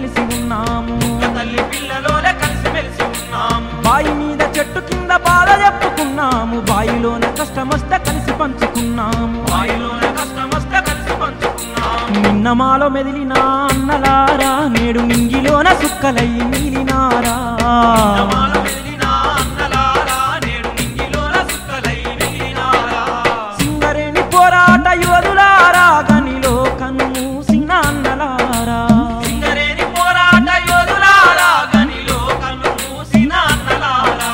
మెలిసి ఉన్నాము తల్లి పిల్లలోనే కలిసి మెలిసి ఉన్నాము బాయి మీద చెట్టు కింద బాధ చెప్పుకున్నాము బాయిలోన కష్టమొస్తే కలిసి పంచుకున్నాము వాయులోన కష్టమొస్తే కలిసి పంచుకున్నాము నిన్న మాలో మెదిలిన అన్నలారా నేడు నింగిలోన సుక్కలయ్యి మిగిలినారా నమాల మెదిలిన అన్నలారా, నేడు నింగిలోన సుక్కలై మిగిలినారా. సింగరేణి పోరాట యోధులారా గనిలో కన్ను సిన్న అన్నలారా సింగరేణి పోరాట యోధులారా, గనిలో కన్ను మూసిన అన్నలారా.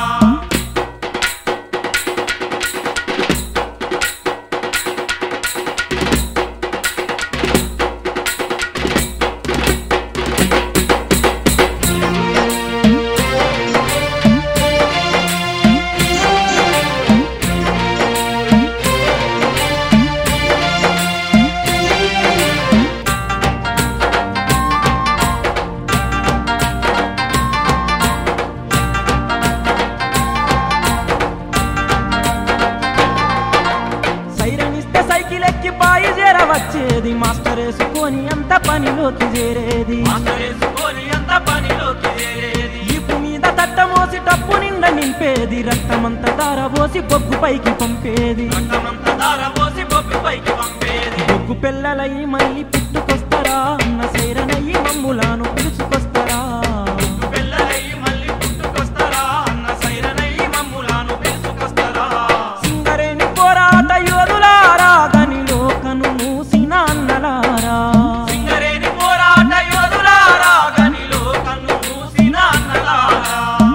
సైరన్ ఇస్తే సైకిల్ ఎక్కి పాయి చేరవచ్చేది మాస్టర్ వేసుకొని అంత పనిలోకి చేరేది మాస్టరేసుకొని అంత పనిలోకి చేరేది. ఈపు మీద తట్ట మోసి డబ్బు నిండా నింపేది రక్తమంత దారబోసి బొగ్గు పైకి పంపేది రక్తమంత ధారపోసి బొబ్బి పైకి పంపేది. బొగ్గు పిల్లలయ్యి మళ్ళీ పుట్టుకొస్తారా అన్న సైరనయ్యి మమ్ములాను పిలుచుకొస్తారా పిల్లలై మళ్ళీ పుట్టుకొస్తారా అన్న సైరనై మమ్ములాను పిలుచుకొస్తారా సింగరేణి పోరాట యోధులారా గనిలో కను మూసిన అన్నలారా సింగరేణి పోరాట యోధులారా గనిలో కన్ను మూసిన అన్నలారా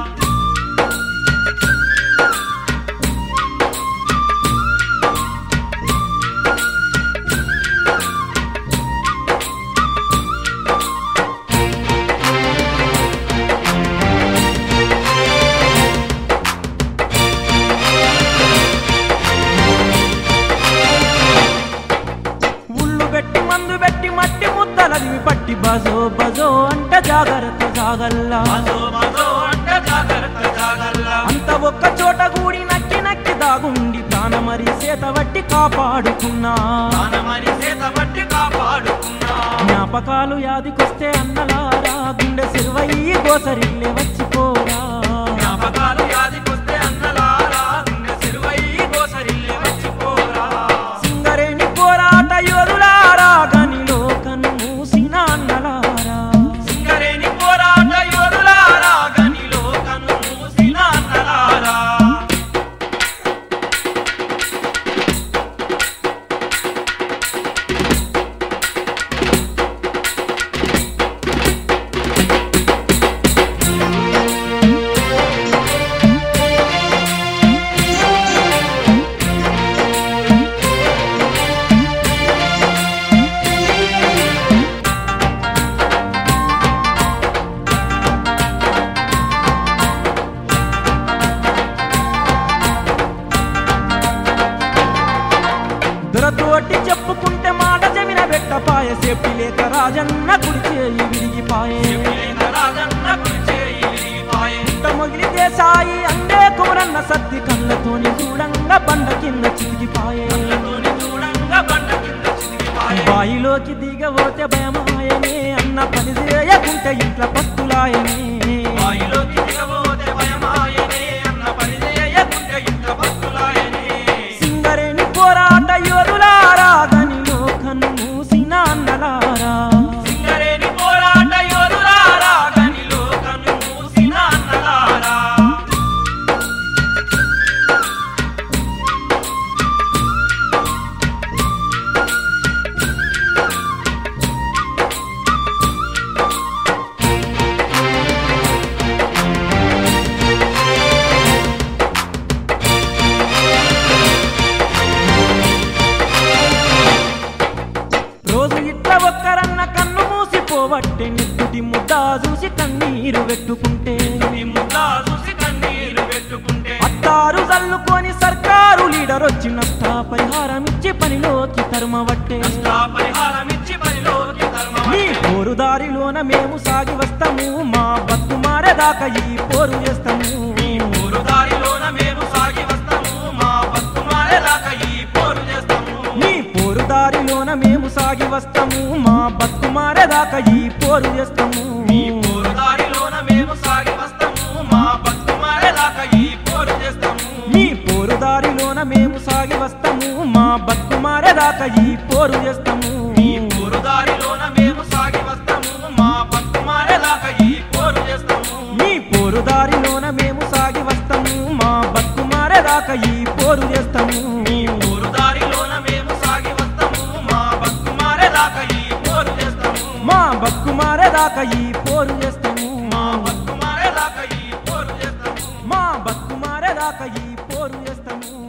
ఉళ్ళు పెట్టి మందు పెట్టి మట్టి ముద్దలది పట్టి బజో బజో అంటే జాగ్రత్త జాగల్లా మధో మధో అంట జాగ్రత్త జాగల్ల అంత ఒక్క చోట కూడి నక్కి నక్కి దాగుండి ప్రాణమరి సేత బట్టి కాపాడుకున్నా ప్రాణమని చేత బట్టి కాపాడుకున్నా జ్ఞాపకాలు యాదికొస్తే అన్నలారా గుండె సిరువయ్యి గోసరిల్లే వచ్చిపోరా జ్ఞాపకాలు యాదికొస్తే అన్నలారా గుండె సిరువై గోసరిల్లే వచ్చిపోరా సింగరేణి పోరాట యోధులారా గనిలో కన్ను మూసిన అన్నలారా సింగరేణి పోరాట యోధులారా గనిలో కన్ను మూసిన అన్నలారా దొరతోటి చెప్పుకుంటే మాట జమిన పెట్టపాయ సేఫ్టీ లేక రాజన్న కుడి చేయి విరిగిపాయే రాజన్న కుడిచేయి విరిగిపాయే. పుట్ట మొగిలి దేశాయి అందే కుమరన్న సత్తి కళ్ళతోని చూడంగా బండ కింద చితికిపాయే కళ్ళతోని చూడంగా బండ కింద చితికిపాయే. బాయిలోకి దిగబోతే భయమాయనే అన్న పని చేయకుంటే ఇంట్లో పస్తులాయనే బాయిలోకి దిగబోతే భయమాయనే, అన్న పని చేయకుంటే ఇంత భక్తులాయనే. సింగరేణి పోరాట యోధులారా గనిలో కన్ను మూసిన అన్నలారా సింగరేణి పోరాట యోధులారా, గనిలో కన్ను మూసిన అన్నలారా. రోజు ఇట్లా ఒక్కరన్న కన్ను మూసిపోవట్టే నెత్తుటి ముద్ద చూసి కన్నీరు పెట్టుకుంటే ఈ ముద్ద చూసి కన్నీరు పెట్టుకుంటే అత్తారు చల్లుకొని సర్కారు లీడర్ వచ్చి నష్ట పరిహారం ఇచ్చి పనిలోకి తరుమవట్టే నష్టా పరిహారమిచ్చి పనిలోకి ధర్మమని నీ పోరు దారిలోన మేము సాగి వస్తాము మా బతుకు మారేదాకా ఈ పోరు చేస్తాము ఊరు దారిలోన మేము సాగి వస్తాము మా బతుకు మారేదాకా ఈ పోరు చేస్తాము నీ పోరు దారిలోన మేము సాగి వస్తాము మా బతుకు మారేదాకా ఈ పోరు చేస్తాము మారేదాకా ఈ పోరు చేస్తాము ఈ పోరు దారిలోన మేము సాగి వస్తాము మా బతుకు మారేదాకా ఈ పోరు చేస్తాము మీ పోరు దారిలోన మేము సాగి వస్తాము మా బతుకు మారేదాకా ఈ పోరు చేస్తాము ఈ పోరు దారిలోన మేము సాగి వస్తాము మా బతుకు మారేదాకా ఈ పోరు చేస్తాము మా బతుకు మారేదాకా ఈ పోరు చేస్తాము మా బతుకు మారేదాకా ఈ పోరు చేస్తాము మా బతుకు మారేదాకా ఈ పోరు చేస్తాము